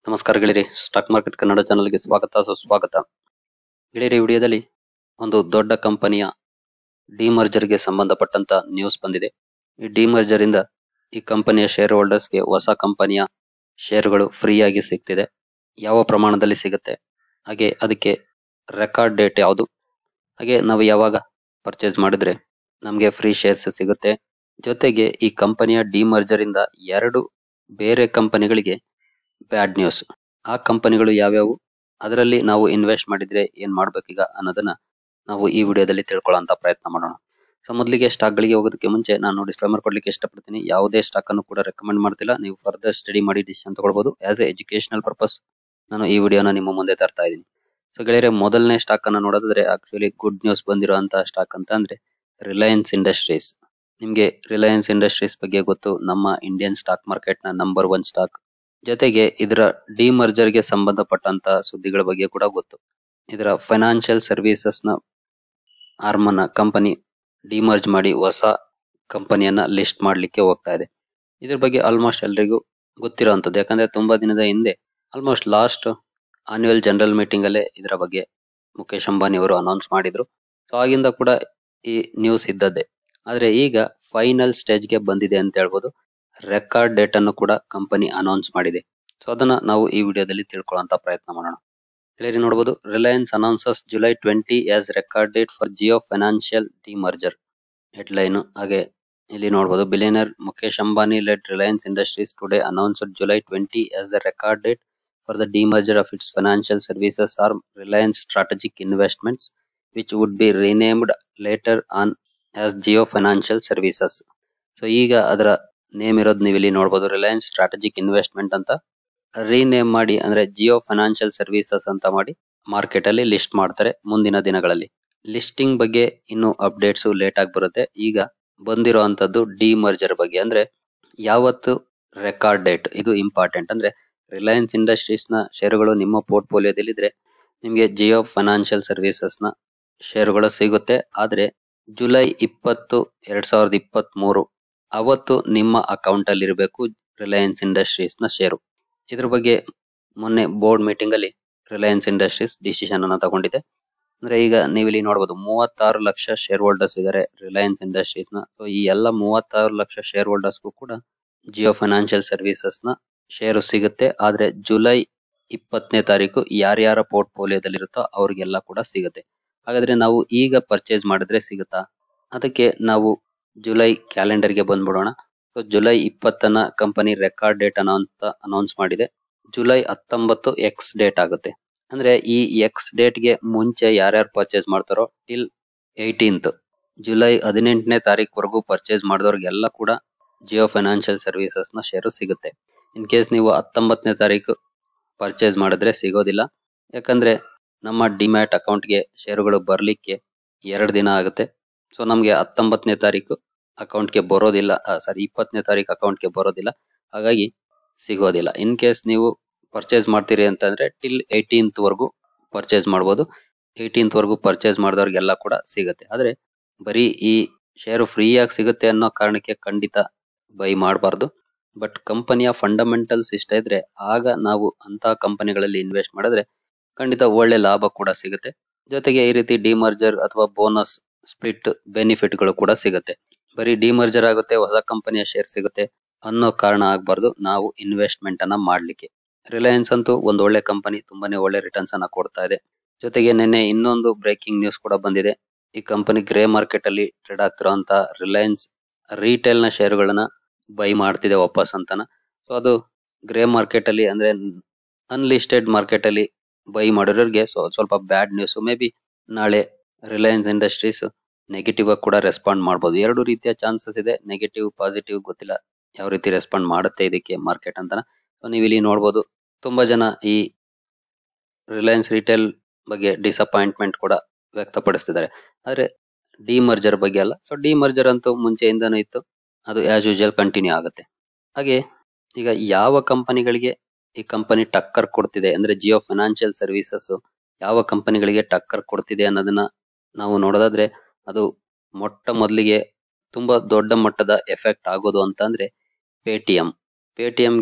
ನಮಸ್ಕಾರ ಗೆಳೆಯರಿ stock market Kannada ಚಾನಲ್ಗೆ ಸ್ವಾಗತ ಸುಸ್ವಾಗತ ಗೆಳೆಯರಿ ವಿಡಿಯೋದಲ್ಲಿ ಒಂದು ದೊಡ್ಡ ಕಂಪನಿಯ ಡಿಮರ್ಜರ್ಗೆ ಸಂಬಂಧಪಟ್ಟಂತ ನ್ಯೂಸ್ ಬಂದಿದೆ ಈ ಡಿಮರ್ಜರ್ ಇಂದ ಈ ಕಂಪನಿಯ ಶೇರ್ ಹೋಲ್ಡರ್ಸ್ಗೆ ಹೊಸ ಕಂಪನಿಯ ಶೇರುಗಳು ಫ್ರೀ ಆಗಿ ಸಿಗ್ತಿದೆ ಯಾವ ಪ್ರಮಾಣದಲ್ಲಿ ಸಿಗುತ್ತೆ ಹಾಗೆ ಅದಕ್ಕೆ ರೆಕಾರ್ಡ್ ಡೇಟ್ ಯಾವುದು ಹಾಗೆ ನಾವು ಯಾವಾಗ ಪರ್ಚೇಸ್ ಮಾಡಿದ್ರೆ ನಮಗೆ ಫ್ರೀ ಶೇರ್ಸ್ ಸಿಗುತ್ತೆ ಜೊತೆಗೆ ಈ ಕಂಪನಿಯ ಡಿಮರ್ಜರ್ ಇಂದ ಎರಡು ಬೇರೆ ಕಂಪನಿಗಳಿಗೆ ಬ್ಯಾಡ್ ನ್ಯೂಸ್ ಆ ಕಂಪನಿಗಳು ಯಾವ್ಯಾವು ಅದರಲ್ಲಿ ನಾವು ಇನ್ವೆಸ್ಟ್ ಮಾಡಿದ್ರೆ ಏನ್ ಮಾಡ್ಬೇಕೀಗ ಅನ್ನೋದನ್ನ ನಾವು ಈ ವಿಡಿಯೋದಲ್ಲಿ ತಿಳ್ಕೊಳ್ಳೋಂತ ಪ್ರಯತ್ನ ಮಾಡೋಣ ಸೊ ಮೊದಲಿಗೆ ಸ್ಟಾಕ್ ಗಳಿಗೆ ಹೋಗೋದಕ್ಕೆ ಮುಂಚೆ ನಾನು ಡಿಸ್ಕ್ಲೈಮರ್ ಕೊಡ್ಲಿಕ್ಕೆ ಇಷ್ಟಪಡ್ತೀನಿ ಯಾವುದೇ ಸ್ಟಾಕ್ ಅನ್ನು ಕೂಡ ರೆಕಮೆಂಡ್ ಮಾಡ್ತಿಲ್ಲ ನೀವು ಫರ್ದರ್ ಸ್ಟಡಿ ಮಾಡಿ ಡಿಸಿಷನ್ ತಗೊಳ್ಬಹುದು ಆಸ್ ಎ ಎಜುಕೇಶನಲ್ ಪರ್ಪಸ್ ನಾನು ಈ ವಿಡಿಯೋನ ನಿಮ್ಮ ಮುಂದೆ ತರ್ತಾ ಇದ್ದೀನಿ ಸೊ ಗೆಳೆಯರೆ ಮೊದಲನೇ ಸ್ಟಾಕ್ ಅನ್ನ ನೋಡೋದಾದ್ರೆ ಆಕ್ಚುಲಿ ಗುಡ್ ನ್ಯೂಸ್ ಬಂದಿರುವಂತಹ ಸ್ಟಾಕ್ ಅಂತ ಅಂದ್ರೆ ರಿಲಯನ್ಸ್ ಇಂಡಸ್ಟ್ರೀಸ್ ನಿಮ್ಗೆ ರಿಲಯನ್ಸ್ ಇಂಡಸ್ಟ್ರೀಸ್ ಬಗ್ಗೆ ಗೊತ್ತು ನಮ್ಮ ಇಂಡಿಯನ್ ಸ್ಟಾಕ್ ಮಾರ್ಕೆಟ್ ನ ನಂಬರ್ ಒನ್ ಸ್ಟಾಕ್ ಜೊತೆಗೆ ಇದರ ಡಿಮರ್ಜರ್ ಗೆ ಸಂಬಂಧಪಟ್ಟಂತ ಸುದ್ದಿಗಳ ಬಗ್ಗೆ ಕೂಡ ಗೊತ್ತು ಇದರ ಫೈನಾನ್ಷಿಯಲ್ ಸರ್ವಿಸಸ್ ನ ಆರ್ಮನ ಕಂಪನಿ ಡಿಮರ್ಜ್ ಮಾಡಿ ಹೊಸ ಕಂಪನಿಯನ್ನ ಲಿಸ್ಟ್ ಮಾಡ್ಲಿಕ್ಕೆ ಹೋಗ್ತಾ ಇದೆ ಇದ್ರ ಬಗ್ಗೆ ಆಲ್ಮೋಸ್ಟ್ ಎಲ್ರಿಗೂ ಗೊತ್ತಿರೋಂಥದ್ದು ಯಾಕಂದ್ರೆ ತುಂಬಾ ದಿನದ ಹಿಂದೆ almost last annual general meeting ಅಲ್ಲೇ ಇದರ ಬಗ್ಗೆ ಮುಖೇಶ್ ಅಂಬಾನಿ ಅವರು ಅನೌನ್ಸ್ ಮಾಡಿದ್ರು ಸೊ ಆಗಿಂದ ಕೂಡ ಈ ನ್ಯೂಸ್ ಇದ್ದದ್ದೇ ಆದ್ರೆ ಈಗ ಫೈನಲ್ ಸ್ಟೇಜ್ ಗೆ ಬಂದಿದೆ ಅಂತ ಹೇಳ್ಬೋದು ರೆಕಾರ್ಡ್ ಡೇಟ್ ಅನ್ನು ಕೂಡ ಕಂಪನಿ ಅನೌನ್ಸ್ ಮಾಡಿದೆ ಸೊ ಅದನ್ನ ನಾವು ಈ ವಿಡಿಯೋದಲ್ಲಿ ತಿಳ್ಕೊಳ್ಳುವಂತ ಪ್ರಯತ್ನ ಮಾಡೋಣ ಇಲ್ಲಿ ನೋಡಬಹುದು Reliance announces July twenty as record date for Jio financial demerger headline ಹಾಗೆ ಇಲ್ಲಿ ನೋಡಬಹುದು billionaire Mukesh Ambani led Reliance industries today announced July twenty as the record date for the demerger of its financial services or Reliance strategic investments which would be renamed later on as Jio financial services so ಈಗ ಅದರ name ಇರೋದು ನೀವು ಇಲ್ಲಿ ನೋಡಬಹುದು Reliance strategic investment ಅಂತ rename ಮಾಡಿ ಅಂದ್ರೆ Jio financial services ಅಂತ ಮಾಡಿ ಮಾರ್ಕೆಟ್ ಅಲ್ಲಿ ಲಿಸ್ಟ್ ಮಾಡ್ತಾರೆ ಮುಂದಿನ ದಿನಗಳಲ್ಲಿ ಲಿಸ್ಟಿಂಗ್ ಬಗ್ಗೆ ಇನ್ನು ಅಪ್ಡೇಟ್ಸ್ ಲೇಟ್ ಆಗಿ ಬರುತ್ತೆ ಈಗ ಬಂದಿರುವಂತದ್ದು ಡಿಮರ್ಜರ್ ಬಗ್ಗೆ ಅಂದ್ರೆ ಯಾವತ್ತು ರೆಕಾರ್ಡ್ ಡೇಟ್ ಇದು ಇಂಪಾರ್ಟೆಂಟ್ ಅಂದ್ರೆ ರಿಲಯನ್ಸ್ ಇಂಡಸ್ಟ್ರೀಸ್ ನ ಷೇರುಗಳು ನಿಮ್ಮ ಪೋರ್ಟ್ಫೋಲಿಯೋದಲ್ಲಿದ್ರೆ ನಿಮಗೆ ಜಿಯೋ ಫೈನಾನ್ಷಿಯಲ್ ಸರ್ವಿಸಸ್ ನ ಷೇರುಗಳು ಸಿಗುತ್ತೆ ಆದ್ರೆ ಜುಲೈ ಇಪ್ಪತ್ತು ಎರಡ್ ಸಾವಿರದ ಇಪ್ಪತ್ತ್ ಮೂರು ಅವತ್ತು ನಿಮ್ಮ ಅಕೌಂಟ್ ಅಲ್ಲಿ ಇರಬೇಕು ರಿಲಯನ್ಸ್ ಇಂಡಸ್ಟ್ರೀಸ್ ನ ಷೇರು ಇದ್ರ ಬಗ್ಗೆ ಮೊನ್ನೆ ಬೋರ್ಡ್ ಮೀಟಿಂಗ್ ಅಲ್ಲಿ ರಿಲಯನ್ಸ್ ಇಂಡಸ್ಟ್ರೀಸ್ ಡಿಸಿಷನ್ ಅನ್ನ ತಗೊಂಡಿದೆ ಅಂದ್ರೆ ಈಗ ನೀವು ಇಲ್ಲಿ ನೋಡಬಹುದು ಮೂವತ್ತಾರು ಲಕ್ಷ ಶೇರ್ ಹೋಲ್ಡರ್ಸ್ ಇದಾರೆ ರಿಲಯನ್ಸ್ ಇಂಡಸ್ಟ್ರೀಸ್ ನ ಸೊ ಈ ಎಲ್ಲ ಮೂವತ್ತಾರು ಲಕ್ಷ ಶೇರ್ ಹೋಲ್ಡರ್ಸ್ಗೂ ಕೂಡ ಜಿಯೋ ಫೈನಾನ್ಷಿಯಲ್ ಸರ್ವಿಸಸ್ ನ ಷೇರು ಸಿಗುತ್ತೆ ಆದ್ರೆ ಜುಲೈ ಇಪ್ಪತ್ತನೇ ತಾರೀಕು ಯಾರ್ಯಾರ ಪೋರ್ಟ್ಫೋಲಿಯೋದಲ್ಲಿ ಇರುತ್ತೋ ಅವ್ರಿಗೆಲ್ಲ ಕೂಡ ಸಿಗುತ್ತೆ ಹಾಗಾದ್ರೆ ನಾವು ಈಗ ಪರ್ಚೇಸ್ ಮಾಡಿದ್ರೆ ಸಿಗುತ್ತಾ ಅದಕ್ಕೆ ನಾವು ಜುಲೈ ಕ್ಯಾಲೆಂಡರ್ ಗೆ ಬಂದ್ಬಿಡೋಣ ಸೊ ಜುಲೈ ಇಪ್ಪತ್ತನ ಕಂಪನಿ ರೆಕಾರ್ಡ್ ಡೇಟ್ ಅನ್ನ ಅಂತ ಅನೌನ್ಸ್ ಮಾಡಿದೆ ಜುಲೈ ಹತ್ತೊಂಬತ್ತು ಎಕ್ಸ್ ಡೇಟ್ ಆಗುತ್ತೆ ಅಂದ್ರೆ ಈ ಎಕ್ಸ್ ಡೇಟ್ ಗೆ ಮುಂಚೆ ಯಾರ್ಯಾರು ಪರ್ಚೇಸ್ ಮಾಡ್ತಾರೋ ಟಿಲ್ ಏಯ್ಟೀನ್ತ್ ಜುಲೈ ಹದಿನೆಂಟನೇ ತಾರೀಕು ಪರ್ಚೇಸ್ ಮಾಡಿದವ್ರಿಗೆಲ್ಲ ಕೂಡ ಜಿಯೋ ಫೈನಾನ್ಷಿಯಲ್ ಸರ್ವಿಸಸ್ ನ ಶೇರು ಸಿಗುತ್ತೆ ಇನ್ ಕೇಸ್ ನೀವು ಹತ್ತೊಂಬತ್ತನೇ ತಾರೀಕು ಪರ್ಚೇಸ್ ಮಾಡಿದ್ರೆ ಸಿಗೋದಿಲ್ಲ ಯಾಕಂದ್ರೆ ನಮ್ಮ ಡಿಮ್ಯಾಟ್ ಅಕೌಂಟ್ಗೆ ಷೇರುಗಳು ಬರ್ಲಿಕ್ಕೆ ಎರಡು ದಿನ ಆಗುತ್ತೆ ಸೊ ನಮ್ಗೆ ಹತ್ತೊಂಬತ್ತನೇ ತಾರೀಕು ಅಕೌಂಟ್ಗೆ ಬರೋದಿಲ್ಲ ಸಾರಿ ಇಪ್ಪತ್ತನೇ ತಾರೀಕು ಅಕೌಂಟ್ಗೆ ಬರೋದಿಲ್ಲ ಹಾಗಾಗಿ ಸಿಗೋದಿಲ್ಲ ಇನ್ ಕೇಸ್ ನೀವು ಪರ್ಚೇಸ್ ಮಾಡ್ತೀರಿ ಅಂತಂದ್ರೆ ಟಿಲ್ ಏಯ್ಟೀನ್ತ್ ವರ್ಗು ಪರ್ಚೇಸ್ ಮಾಡ್ಬೋದು ಏಯ್ಟೀನ್ತ್ ವರ್ಗು ಪರ್ಚೇಸ್ ಮಾಡಿದವ್ರಿಗೆಲ್ಲ ಕೂಡ ಸಿಗುತ್ತೆ ಆದ್ರೆ ಬರೀ ಈ ಶೇರು ಫ್ರೀ ಆಗಿ ಸಿಗುತ್ತೆ ಅನ್ನೋ ಕಾರಣಕ್ಕೆ ಖಂಡಿತ ಬೈ ಮಾಡಬಾರ್ದು ಬಟ್ ಕಂಪನಿಯ ಫಂಡಮೆಂಟಲ್ಸ್ ಇಷ್ಟ ಇದ್ರೆ ಆಗ ನಾವು ಅಂತ ಕಂಪನಿಗಳಲ್ಲಿ ಇನ್ವೆಸ್ಟ್ ಮಾಡಿದ್ರೆ ಖಂಡಿತ ಒಳ್ಳೆ ಲಾಭ ಕೂಡ ಸಿಗುತ್ತೆ ಜೊತೆಗೆ ಈ ರೀತಿ ಡಿಮರ್ಜರ್ ಅಥವಾ ಬೋನಸ್ ಸ್ಪ್ಲಿಟ್ ಬೆನಿಫಿಟ್ ಗಳು ಕೂಡ ಸಿಗುತ್ತೆ ಬರೀ ಡಿಮರ್ಜರ್ ಆಗುತ್ತೆ ಹೊಸ ಕಂಪನಿಯ ಶೇರ್ ಸಿಗುತ್ತೆ ಅನ್ನೋ ಕಾರಣ ಆಗ್ಬಾರ್ದು ನಾವು ಇನ್ವೆಸ್ಟ್ಮೆಂಟ್ ಅನ್ನ ಮಾಡ್ಲಿಕ್ಕೆ ರಿಲಯನ್ಸ್ ಅಂತೂ ಒಂದು ಒಳ್ಳೆ ಕಂಪನಿ ತುಂಬಾನೇ ಒಳ್ಳೆ ರಿಟರ್ನ್ಸ್ ಅನ್ನ ಕೊಡ್ತಾ ಇದೆ ಜೊತೆಗೆ ನಿನ್ನೆ ಇನ್ನೊಂದು ಬ್ರೇಕಿಂಗ್ ನ್ಯೂಸ್ ಕೂಡ ಬಂದಿದೆ ಈ ಕಂಪನಿ ಗ್ರೇ ಮಾರ್ಕೆಟ್ ಅಲ್ಲಿ ಟ್ರೇಡ್ ಆಗ್ತಿರೋಂತ ರಿಲಯನ್ಸ್ ರಿಟೇಲ್ ನ ಶೇರುಗಳನ್ನ ಬೈ ಮಾಡ್ತಿದೆ ವಾಪಸ್ ಅಂತಾನ ಸೊ ಅದು ಗ್ರೇ ಮಾರ್ಕೆಟ್ ಅಲ್ಲಿ ಅಂದ್ರೆ ಅನ್ಲಿಸ್ಟೆಡ್ ಮಾರ್ಕೆಟ್ ಅಲ್ಲಿ ಬೈ ಮಾಡಿರೋರಿಗೆ ಸ್ವಲ್ಪ ಬ್ಯಾಡ್ ನ್ಯೂಸ್ ಮೇ ಬಿ ನಾಳೆ ರಿಲಯನ್ಸ್ ಇಂಡಸ್ಟ್ರೀಸ್ ನೆಗೆಟಿವ್ ಆಗಿ ಕೂಡ ರೆಸ್ಪಾಂಡ್ ಮಾಡಬಹುದು ಎರಡು ರೀತಿಯ ಚಾನ್ಸಸ್ ಇದೆ ನೆಗೆಟಿವ್ ಪಾಸಿಟಿವ್ ಗೊತ್ತಿಲ್ಲ ಯಾವ ರೀತಿ ರೆಸ್ಪಾಂಡ್ ಮಾಡುತ್ತೆ ಇದಕ್ಕೆ ಮಾರ್ಕೆಟ್ ಅಂತ ಸೊ ನೀವು ಇಲ್ಲಿ ನೋಡಬಹುದು ತುಂಬಾ ಜನ ಈ ರಿಲಯನ್ಸ್ ರಿಟೇಲ್ ಬಗ್ಗೆ ಡಿಸಪಾಯಿಂಟ್ಮೆಂಟ್ ಕೂಡ ವ್ಯಕ್ತಪಡಿಸ್ತಿದ್ದಾರೆ ಆದ್ರೆ ಡಿಮರ್ಜರ್ ಬಗ್ಗೆ ಅಲ್ಲ ಸೊ ಡಿಮರ್ಜರ್ ಅಂತೂ ಮುಂಚೆಯಿಂದನೂ ಇತ್ತು ಅದು ಆಸ್ ಯೂಶುವಲ್ ಕಂಟಿನ್ಯೂ ಆಗುತ್ತೆ ಹಾಗೆ ಈಗ ಯಾವ ಕಂಪನಿಗಳಿಗೆ ಈ ಕಂಪನಿ ಟಕ್ಕರ್ ಕೊಡ್ತಿದೆ ಅಂದ್ರೆ ಜಿಯೋ ಫೈನಾನ್ಷಿಯಲ್ ಸರ್ವಿಸಸ್ ಯಾವ ಕಂಪನಿಗಳಿಗೆ ಟಕ್ಕರ್ ಕೊಡ್ತಿದೆ ಅನ್ನೋದನ್ನ ನಾವು ನೋಡೋದಾದ್ರೆ ಅದು ಮೊಟ್ಟ ಮೊದಲಿಗೆ ತುಂಬಾ ದೊಡ್ಡ ಮಟ್ಟದ ಎಫೆಕ್ಟ್ ಆಗೋದು ಅಂತ ಅಂದ್ರೆ ಪೇಟಿಎಂ ಪೇಟಿಎಂಗೆ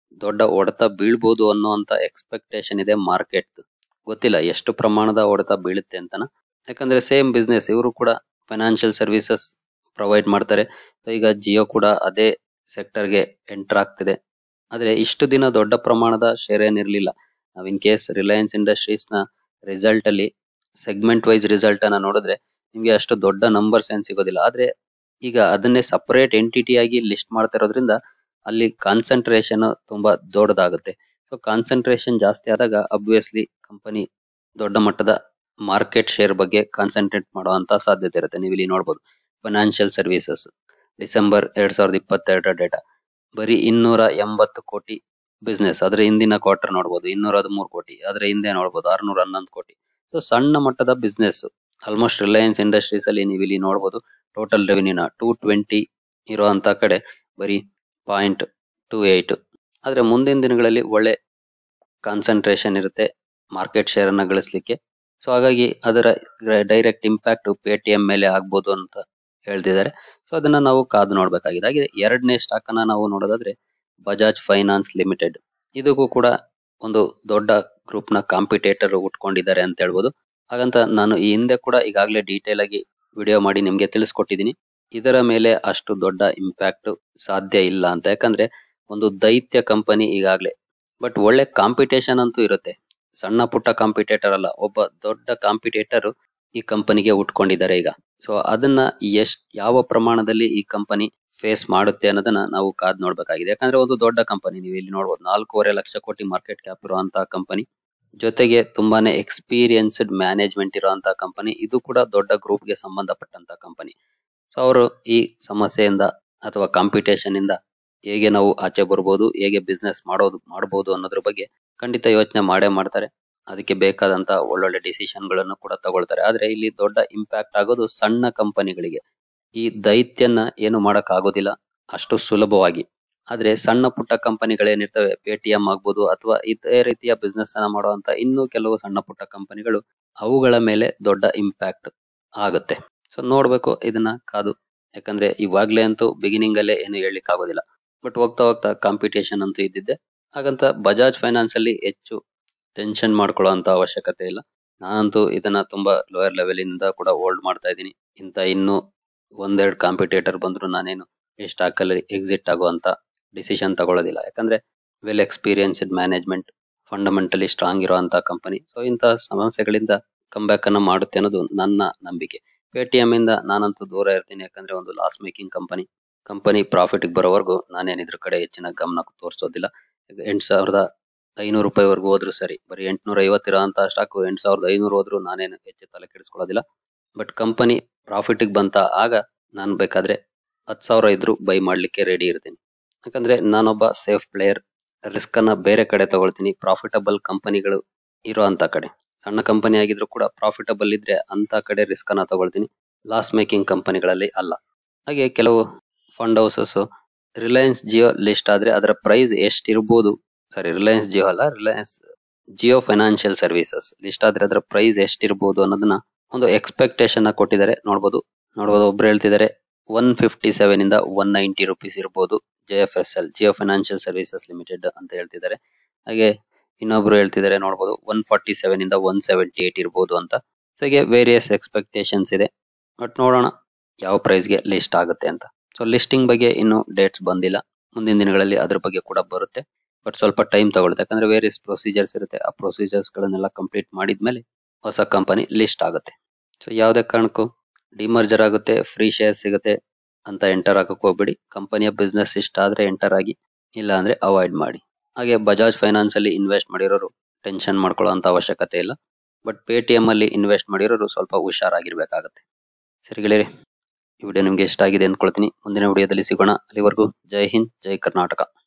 ದೊಡ್ಡ ಹೊಡೆತ ಬೀಳ್ಬೋದು ಅನ್ನೋಂತ ಎಕ್ಸ್ಪೆಕ್ಟೇಷನ್ ಇದೆ ಮಾರ್ಕೆಟ್ ಗೊತ್ತಿಲ್ಲ ಎಷ್ಟು ಪ್ರಮಾಣದ ಹೊಡೆತ ಬೀಳುತ್ತೆ ಅಂತನ ಯಾಕಂದ್ರೆ ಸೇಮ್ ಬಿಸ್ನೆಸ್ ಇವರು ಕೂಡ ಫೈನಾನ್ಷಿಯಲ್ ಸರ್ವಿಸಸ್ ಪ್ರೊವೈಡ್ ಮಾಡ್ತಾರೆ So ಈಗ ಜಿಯೋ ಕೂಡ ಅದೇ ಸೆಕ್ಟರ್ ಗೆ ಎಂಟರ್ ಆಗ್ತಿದೆ ಆದ್ರೆ ಇಷ್ಟು ದಿನ ದೊಡ್ಡ ಪ್ರಮಾಣದ ಶೇರ್ ಏನಿರ್ಲಿಲ್ಲ ನಾವ್ ಇನ್ ಕೇಸ್ ರಿಲಯನ್ಸ್ ಇಂಡಸ್ಟ್ರೀಸ್ ನ ರಿಸಲ್ಟ್ ಅಲ್ಲಿ ಸೆಗ್ಮೆಂಟ್ ವೈಸ್ ರಿಸಲ್ಟ್ ಅನ್ನ ನೋಡಿದ್ರೆ ನಿಮ್ಗೆ ಅಷ್ಟು ದೊಡ್ಡ ನಂಬರ್ಸ್ ಏನ್ ಸಿಗೋದಿಲ್ಲ ಆದ್ರೆ ಈಗ ಅದನ್ನೇ ಸಪರೇಟ್ ಎಂಟಿಟಿ ಆಗಿ ಲಿಸ್ಟ್ ಮಾಡ್ತಾ ಇರೋದ್ರಿಂದ ಅಲ್ಲಿ ಕಾನ್ಸಂಟ್ರೇಷನ್ ತುಂಬಾ ದೊಡ್ಡದಾಗುತ್ತೆ ಸೊ ಕಾನ್ಸಂಟ್ರೇಷನ್ ಜಾಸ್ತಿ ಆದಾಗ ಅಬ್ವಿಯಸ್ಲಿ ಕಂಪನಿ ದೊಡ್ಡ ಮಟ್ಟದ ಮಾರ್ಕೆಟ್ ಶೇರ್ ಬಗ್ಗೆ ಕಾನ್ಸಂಟ್ರೇಟ್ ಮಾಡುವಂತ ಸಾಧ್ಯತೆ ಇರುತ್ತೆ ನೀವು ಇಲ್ಲಿ ನೋಡಬಹುದು ಫೈನಾನ್ಷಿಯಲ್ ಸರ್ವಿಸಸ್ ಡಿಸೆಂಬರ್ ಎರಡ್ ಸಾವಿರದ ಇಪ್ಪತ್ತೆರಡರ ಡೇಟಾ ಬರೀ ಇನ್ನೂರ ಎಂಬತ್ತು ಕೋಟಿ ಬಿಸ್ನೆಸ್ ಅದ್ರ ಹಿಂದಿನ ಕ್ವಾರ್ಟರ್ ನೋಡಬಹುದು ಇನ್ನೂರ ಹದಿಮೂರು ಕೋಟಿ ಅದ್ರ ಹಿಂದೆ ನೋಡಬಹುದು ಆರ್ನೂರ ಹನ್ನೊಂದು ಕೋಟಿ ಸೊ ಸಣ್ಣ ಮಟ್ಟದ ಬಿಸ್ನೆಸ್ ಆಲ್ಮೋಸ್ಟ್ ರಿಲಯನ್ಸ್ ಇಂಡಸ್ಟ್ರೀಸ್ ಅಲ್ಲಿ ನೀವು ಇಲ್ಲಿ ನೋಡಬಹುದು ಟೋಟಲ್ ರೆವಿನ್ಯೂನ ಟೂ ಟ್ವೆಂಟಿ ಇರುವಂತ ಕಡೆ ಬರೀ ಪಾಯಿಂಟ್ ಟೂ ಏಟ್ ಆದ್ರೆ ಮುಂದಿನ ದಿನಗಳಲ್ಲಿ ಒಳ್ಳೆ ಕಾನ್ಸಂಟ್ರೇಷನ್ ಇರುತ್ತೆ ಮಾರ್ಕೆಟ್ ಶೇರ್ ಅನ್ನ ಗಳಿಸ್ಲಿಕ್ಕೆ ಸೊ ಹಾಗಾಗಿ ಅದರ ಡೈರೆಕ್ಟ್ ಇಂಪ್ಯಾಕ್ಟ್ ಪೇಟಿಎಂ ಮೇಲೆ ಆಗ್ಬೋದು ಅಂತ ಹೇಳ್ತಿದ್ದಾರೆ ಸೊ ಅದನ್ನ ನಾವು ಕಾದು ನೋಡ್ಬೇಕಾಗಿದೆ ಹಾಗೆ ಎರಡನೇ ಸ್ಟಾಕ್ ಅನ್ನ ನಾವು ನೋಡೋದಾದ್ರೆ ಬಜಾಜ್ ಫೈನಾನ್ಸ್ ಲಿಮಿಟೆಡ್ ಇದಕ್ಕೂ ಕೂಡ ಒಂದು ದೊಡ್ಡ ಗ್ರೂಪ್ ನ ಕಾಂಪಿಟೇಟರ್ ಉಟ್ಕೊಂಡಿದ್ದಾರೆ ಅಂತ ಹೇಳ್ಬೋದು ಹಾಗಂತ ನಾನು ಈ ಹಿಂದೆ ಕೂಡ ಈಗಾಗಲೇ ಡೀಟೇಲ್ ಆಗಿ ವಿಡಿಯೋ ಮಾಡಿ ನಿಮ್ಗೆ ತಿಳಿಸ್ಕೊಟ್ಟಿದ್ದೀನಿ ಇದರ ಮೇಲೆ ಅಷ್ಟು ದೊಡ್ಡ ಇಂಪ್ಯಾಕ್ಟ್ ಸಾಧ್ಯ ಇಲ್ಲ ಅಂತ ಯಾಕಂದ್ರೆ ಒಂದು ದೈತ್ಯ ಕಂಪನಿ ಈಗಾಗಲೇ ಬಟ್ ಒಳ್ಳೆ ಕಾಂಪಿಟೇಷನ್ ಅಂತೂ ಇರುತ್ತೆ ಸಣ್ಣ ಪುಟ್ಟ ಕಾಂಪಿಟೇಟರ್ ಅಲ್ಲ ಒಬ್ಬ ದೊಡ್ಡ ಕಾಂಪಿಟೇಟರ್ ಈ ಕಂಪನಿಗೆ ಉಟ್ಕೊಂಡಿದ್ದಾರೆ ಈಗ ಸೊ ಅದನ್ನ ಎಷ್ಟ್ ಯಾವ ಪ್ರಮಾಣದಲ್ಲಿ ಈ ಕಂಪನಿ ಫೇಸ್ ಮಾಡುತ್ತೆ ಅನ್ನೋದನ್ನ ನಾವು ಕಾದ್ ನೋಡ್ಬೇಕಾಗಿದೆ ಯಾಕಂದ್ರೆ ಒಂದು ದೊಡ್ಡ ಕಂಪನಿ ನೀವು ಇಲ್ಲಿ ನೋಡಬಹುದು ನಾಲ್ಕೂವರೆ ಲಕ್ಷ ಕೋಟಿ ಮಾರ್ಕೆಟ್ ಕ್ಯಾಪ್ ಇರುವಂತಹ ಕಂಪನಿ ಜೊತೆಗೆ ತುಂಬಾನೇ ಎಕ್ಸ್ಪೀರಿಯನ್ಸ್ಡ್ ಮ್ಯಾನೇಜ್ಮೆಂಟ್ ಇರುವಂತಹ ಕಂಪನಿ ಇದು ಕೂಡ ದೊಡ್ಡ ಗ್ರೂಪ್ ಗೆ ಸಂಬಂಧಪಟ್ಟಂತ ಕಂಪನಿ ಸೊ ಅವರು ಈ ಸಮಸ್ಯೆಯಿಂದ ಅಥವಾ ಕಾಂಪಿಟೇಷನ್ ಇಂದ ಹೇಗೆ ನಾವು ಆಚೆ ಬರ್ಬೋದು ಹೇಗೆ ಬಿಸ್ನೆಸ್ ಮಾಡೋದು ಮಾಡಬಹುದು ಅನ್ನೋದ್ರ ಬಗ್ಗೆ ಖಂಡಿತ ಯೋಚನೆ ಮಾಡೇ ಮಾಡ್ತಾರೆ ಅದಕ್ಕೆ ಬೇಕಾದಂತ ಒಳ್ಳೊಳ್ಳೆ ಡಿಸಿಷನ್ ಗಳನ್ನು ಕೂಡ ತಗೊಳ್ತಾರೆ ಆದ್ರೆ ಇಲ್ಲಿ ದೊಡ್ಡ ಇಂಪ್ಯಾಕ್ಟ್ ಆಗೋದು ಸಣ್ಣ ಕಂಪನಿಗಳಿಗೆ ಈ ದೈತ್ಯನ ಏನು ಮಾಡಕ್ ಆಗೋದಿಲ್ಲ ಅಷ್ಟು ಸುಲಭವಾಗಿ ಆದ್ರೆ ಸಣ್ಣ ಪುಟ್ಟ ಕಂಪನಿಗಳೇನಿರ್ತವೆ ಪೇಟಿಎಂ ಆಗ್ಬೋದು ಅಥವಾ ಇದೇ ರೀತಿಯ ಬಿಸ್ನೆಸ್ ಅನ್ನ ಮಾಡುವಂತ ಇನ್ನೂ ಕೆಲವು ಸಣ್ಣ ಪುಟ್ಟ ಕಂಪನಿಗಳು ಅವುಗಳ ಮೇಲೆ ದೊಡ್ಡ ಇಂಪ್ಯಾಕ್ಟ್ ಆಗುತ್ತೆ ಸೊ ನೋಡ್ಬೇಕು ಇದನ್ನ ಕಾದು ಯಾಕಂದ್ರೆ ಇವಾಗ್ಲೇ ಅಂತೂ ಬಿಗಿನಿಂಗ್ ಅಲ್ಲೇ ಏನು ಹೇಳಲಿಕ್ಕೆ ಆಗೋದಿಲ್ಲ ಬಟ್ ಹೋಗ್ತಾ ಹೋಗ್ತಾ ಕಾಂಪಿಟೇಷನ್ ಅಂತೂ ಇದ್ದಿದ್ದೆ ಹಾಗಂತ ಬಜಾಜ್ ಫೈನಾನ್ಸ್ ಅಲ್ಲಿ ಹೆಚ್ಚು ಟೆನ್ಷನ್ ಮಾಡ್ಕೊಳ್ಳುವಂತ ಅವಶ್ಯಕತೆ ಇಲ್ಲ ನಾನಂತೂ ಇದನ್ನ ತುಂಬಾ ಲೋಯರ್ ಲೆವೆಲ್ ಇಂದ ಕೂಡ ಹೋಲ್ಡ್ ಮಾಡ್ತಾ ಇದ್ದೀನಿ ಇಂತ ಇನ್ನು ಒಂದೆರಡು ಕಾಂಪಿಟೇಟರ್ ಬಂದ್ರು ನಾನೇನು ಈ ಸ್ಟಾಕ್ ಅಲ್ಲಿ ಎಕ್ಸಿಟ್ ಆಗುವಂತ ಡಿಸಿಷನ್ ತಗೊಳ್ಳೋದಿಲ್ಲ ಯಾಕಂದ್ರೆ well experienced management fundamentally strong ಇರುವಂತ ಕಂಪನಿ ಸೊ ಇಂತಹ ಸಮಸ್ಯೆಗಳಿಂದ ಕಂಬ್ಯಾಕ್ ಅನ್ನ ಮಾಡುತ್ತೆ ಅನ್ನೋದು ನನ್ನ ನಂಬಿಕೆ ಪೇಟಿಎಂ ಇಂದ ನಾನಂತೂ ದೂರ ಇರ್ತೀನಿ ಯಾಕಂದ್ರೆ ಒಂದು loss making company company profit ಬರೋವರೆಗೂ ನಾನೇನ್ ಇದ್ರ ಕಡೆ ಹೆಚ್ಚಿನ ಗಮನ ತೋರಿಸೋದಿಲ್ಲ ಈಗ ಎಂಟ್ ಸಾವಿರದ ಐನೂರು ರೂಪಾಯಿವರೆಗೂ ಹೋದ್ರು ಸರಿ ಬರೀ ಎಂಟ್ನೂರ ಐವತ್ತು ಇರೋಂತಹ ಸ್ಟಾಕ್ ಎಂಟ್ ಸಾವಿರದ ಐನೂರು ಹೋದ್ರು ನಾನೇನು ಹೆಚ್ಚು ತಲೆ ಕೆಡಿಸ್ಕೊಳ್ಳೋದಿಲ್ಲ ಬಟ್ ಕಂಪನಿ ಪ್ರಾಫಿಟ್ ಬಂತ ಆಗ ನಾನ್ ಬೇಕಾದ್ರೆ ಹತ್ ಸಾವಿರ ಇದ್ರು ಬೈ ಮಾಡ್ಲಿಕ್ಕೆ ರೆಡಿ ಇರ್ತೀನಿ ಯಾಕಂದ್ರೆ ನಾನೊಬ್ಬ ಸೇಫ್ ಪ್ಲೇಯರ್ ರಿಸ್ಕ್ ಅನ್ನ ಬೇರೆ ಕಡೆ ತಗೊಳ್ತೀನಿ ಪ್ರಾಫಿಟಬಲ್ ಕಂಪನಿಗಳು ಇರೋ ಅಂತ ಕಡೆ ಸಣ್ಣ ಕಂಪನಿ ಆಗಿದ್ರು ಕೂಡ ಪ್ರಾಫಿಟಬಲ್ ಇದ್ರೆ ಅಂತ ಕಡೆ ರಿಸ್ಕ್ ಅನ್ನ ತಗೊಳ್ತೀನಿ ಲಾಸ್ ಮೇಕಿಂಗ್ ಕಂಪನಿಗಳಲ್ಲಿ ಅಲ್ಲ ಹಾಗೆ ಕೆಲವು fund houses Reliance Jio list ಆದ್ರೆ ಅದರ ಪ್ರೈಸ್ ಎಷ್ಟಿರ್ಬೋದು ಸಾರಿ ರಿಲಯನ್ಸ್ ಜಿಯೋ ಅಲ್ಲ Reliance Jio financial services list ಆದ್ರೆ ಅದರ ಪ್ರೈಸ್ ಎಷ್ಟಿರ್ಬೋದು ಅನ್ನೋದನ್ನ ಒಂದು ಎಕ್ಸ್ಪೆಕ್ಟೇಷನ್ ಕೊಟ್ಟಿದ್ದಾರೆ ನೋಡ್ಬೋದು ನೋಡ್ಬೋದು ಒಬ್ರು ಹೇಳ್ತಿದ್ದಾರೆ ಒನ್ ಫಿಫ್ಟಿ ಸೆವೆನ್ ಇಂದ ಒನ್ ನೈಂಟಿ ರುಪೀಸ್ ಇರ್ಬೋದು J F S L Jio financial services limited ಅಂತ ಹೇಳ್ತಿದ್ದಾರೆ ಹಾಗೆ ಇನ್ನೊಬ್ರು ಹೇಳ್ತಿದ್ದಾರೆ ನೋಡ್ಬೋದು ಒನ್ ಫಾರ್ಟಿ ಸೆವೆನ್ ಇಂದ ಒನ್ ಸೆವೆಂಟಿ ಏಟ್ ಇರ್ಬೋದು ಅಂತ ಸೊ ಹೀಗೆ ವೇರಿಯಸ್ ಎಕ್ಸ್ಪೆಕ್ಟೇಷನ್ಸ್ ಇದೆ ಬಟ್ ನೋಡೋಣ ಯಾವ ಪ್ರೈಸ್ ಗೆ ಲಿಸ್ಟ್ ಆಗುತ್ತೆ ಅಂತ ಸೊ ಲಿಸ್ಟಿಂಗ್ ಬಗ್ಗೆ ಇನ್ನು ಡೇಟ್ಸ್ ಬಂದಿಲ್ಲ ಮುಂದಿನ ದಿನಗಳಲ್ಲಿ ಅದ್ರ ಬಗ್ಗೆ ಕೂಡ ಬರುತ್ತೆ ಬಟ್ ಸ್ವಲ್ಪ ಟೈಮ್ ತಗೊಳುತ್ತೆ ಯಾಕಂದ್ರೆ ವೇರಿಯಸ್ ಪ್ರೊಸೀಜರ್ಸ್ ಇರುತ್ತೆ ಆ ಪ್ರೊಸೀಜರ್ಸ್ ಗಳನ್ನೆಲ್ಲ ಕಂಪ್ಲೀಟ್ ಮಾಡಿದ್ಮೇಲೆ ಹೊಸ ಕಂಪನಿ ಲಿಸ್ಟ್ ಆಗುತ್ತೆ ಸೊ ಯಾವುದೇ ಕಾರಣಕ್ಕೂ ಡಿಮರ್ಜರ್ ಆಗುತ್ತೆ ಫ್ರೀ ಶೇರ್ ಸಿಗುತ್ತೆ ಅಂತ ಎಂಟರ್ ಆಗಕ್ಕೆ ಹೋಗ್ಬೇಡಿ ಕಂಪನಿಯ ಬಿಸ್ನೆಸ್ ಇಷ್ಟ ಆದ್ರೆ ಎಂಟರ್ ಆಗಿ ಇಲ್ಲ ಅಂದ್ರೆ ಅವಾಯ್ಡ್ ಮಾಡಿ ಹಾಗೆ ಬಜಾಜ್ ಫೈನಾನ್ಸ್ ಅಲ್ಲಿ ಇನ್ವೆಸ್ಟ್ ಮಾಡಿರೋರು ಟೆನ್ಷನ್ ಮಾಡ್ಕೊಳ್ಳೋ ಅವಶ್ಯಕತೆ ಇಲ್ಲ ಬಟ್ ಪೇಟಿಎಂ ಅಲ್ಲಿ ಇನ್ವೆಸ್ಟ್ ಮಾಡಿರೋರು ಸ್ವಲ್ಪ ಹುಷಾರಾಗಿರ್ಬೇಕಾಗತ್ತೆ ಸರಿ ಗೆಳೆಯರೆ ಈ ವಿಡಿಯೋ ನಿಮ್ಗೆ ಇಷ್ಟ ಆಗಿದೆ ಅಂದ್ಕೊಳ್ತೀನಿ ಮುಂದಿನ ವಿಡಿಯೋದಲ್ಲಿ ಸಿಗೋಣ ಅಲ್ಲಿವರೆಗೂ ಜೈ ಹಿಂದ್ ಜೈ ಕರ್ನಾಟಕ